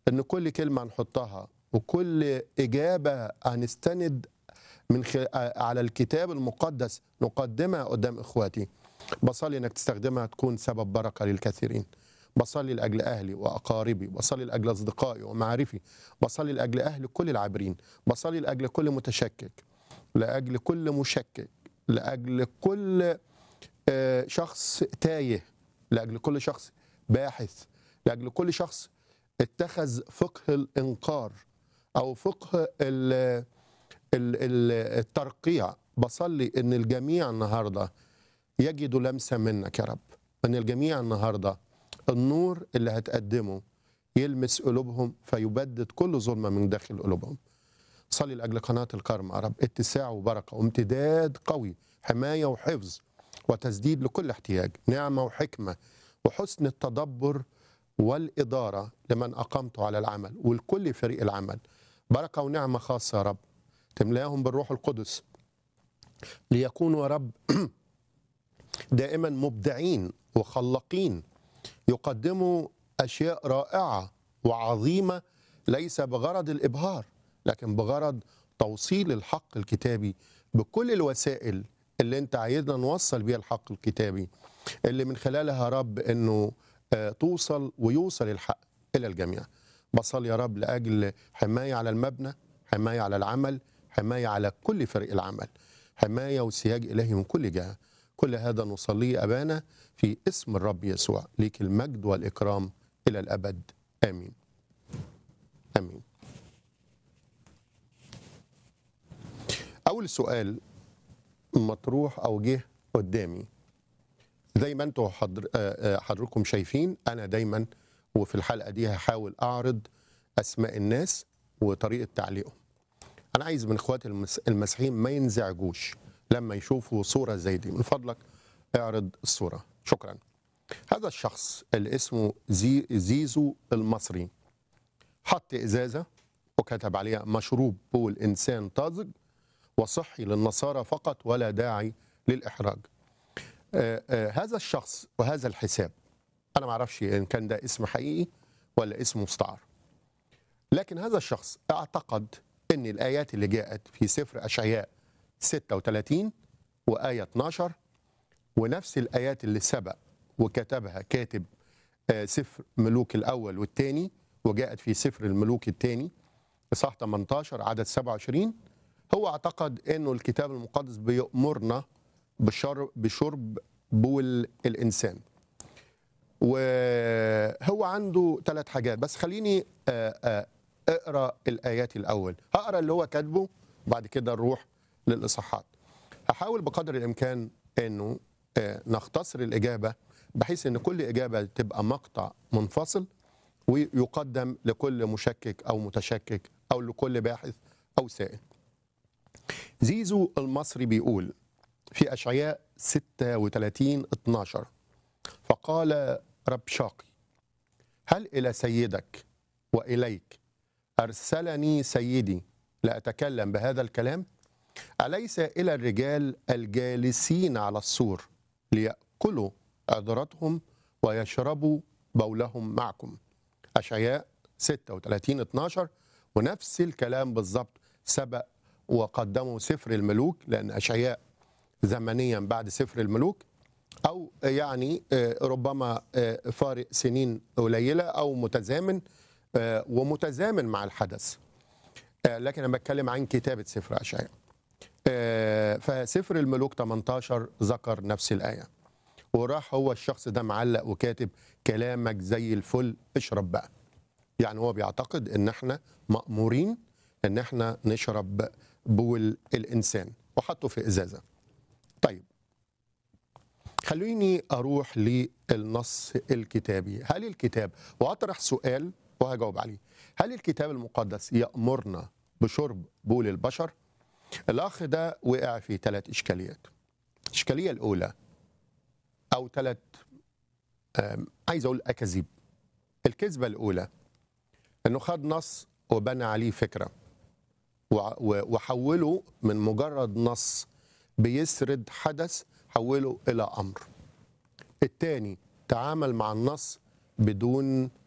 ان كل كلمه نحطها وكل اجابه هنستند من خ... على الكتاب المقدس نقدمها قدام اخواتي بصلي انك تستخدمها تكون سبب بركه للكثيرين بصلي لاجل اهلي واقاربي بصلي لاجل اصدقائي ومعارفي بصلي لاجل اهل كل العابرين بصلي لاجل كل متشكك لاجل كل مشكك لاجل كل آه، شخص تايه لاجل كل شخص باحث لاجل كل شخص اتخذ فقه الانكار او فقه ال ال ال الترقيع بصلي ان الجميع النهارده يجدوا لمسه منك يا رب ان الجميع النهارده النور اللي هتقدمه يلمس قلوبهم فيبدد كل ظلمه من داخل قلوبهم صلي لاجل قناه الكرم يا رب اتساع وبركه وامتداد قوي حمايه وحفظ وتسديد لكل احتياج نعمه وحكمه وحسن التدبر والاداره لمن اقامته على العمل ولكل فريق العمل بركه ونعمه خاصه يا رب تملاهم بالروح القدس ليكونوا يا رب دائما مبدعين وخلاقين يقدموا اشياء رائعه وعظيمه ليس بغرض الابهار لكن بغرض توصيل الحق الكتابي بكل الوسائل اللي انت عايزنا نوصل بيها الحق الكتابي اللي من خلالها يا رب انه آه، توصل ويوصل الحق الى الجميع بصلي يا رب لاجل حمايه على المبنى حمايه على العمل حمايه على كل فريق العمل حمايه وسياج الهي من كل جهه كل هذا نصليه ابانا في اسم الرب يسوع ليك المجد والاكرام الى الابد امين امين اول سؤال مطروح او جه قدامي زي ما انتم حضر آه، آه، حضركم شايفين انا دايما وفي الحلقه دي هحاول اعرض اسماء الناس وطريقه تعليقهم انا عايز من اخواتي المس- المسيحيين ما ينزعجوش لما يشوفوا صوره زي دي من فضلك اعرض الصوره شكرا هذا الشخص اللي اسمه زي زيزو المصري حط ازازه وكتب عليها مشروب بول انسان طازج وصحي للنصارى فقط ولا داعي للاحراج آه، آه، هذا الشخص وهذا الحساب انا ما اعرفش ان كان ده اسم حقيقي ولا اسم مستعار لكن هذا الشخص اعتقد ان الايات اللي جاءت في سفر اشعياء 36 وايه 12 ونفس الايات اللي سبق وكتبها كاتب آه، سفر ملوك الاول والثاني وجاءت في سفر الملوك الثاني اصحاح 18 عدد 27 هو اعتقد انه الكتاب المقدس بيأمرنا بشرب بشرب بول الانسان وهو عنده ثلاث حاجات بس خليني آه، آه، اقرا الايات الاول هقرا اللي هو كاتبه وبعد كده نروح للاصحاحات هحاول بقدر الامكان انه آه، نختصر الاجابه بحيث ان كل اجابه تبقى مقطع منفصل ويقدم لكل مشكك او متشكك او لكل باحث او سائل زيزو المصري بيقول في اشعياء 36 12 فقال رب شاقي هل الى سيدك واليك ارسلني سيدي لاتكلم بهذا الكلام اليس الى الرجال الجالسين على السور لياكلوا عذرتهم ويشربوا بولهم معكم اشعياء 36 12 ونفس الكلام بالظبط سبق وقدموا سفر الملوك لان اشعياء زمنيا بعد سفر الملوك او يعني آه، ربما آه، فارق سنين قليله او متزامن آه، ومتزامن مع الحدث آه، لكن انا بتكلم عن كتابه سفر اشعياء آه، فسفر الملوك 18 ذكر نفس الايه وراح هو الشخص ده معلق وكاتب كلامك زي الفل اشرب بقى يعني هو بيعتقد ان احنا مأمورين ان احنا نشرب بول الانسان وحطه في ازازه طيب خليني اروح للنص الكتابي هل الكتاب واطرح سؤال وهجاوب عليه هل الكتاب المقدس يأمرنا بشرب بول البشر الاخ ده وقع في ثلاث اشكاليات الاشكاليه الاولى او ثلاث عايز اقول اكاذيب الكذبه الاولى انه خد نص وبنى عليه فكره وع- و- وحوله من مجرد نص بيسرد حدث حوله الى امر الثاني تعامل مع النص بدون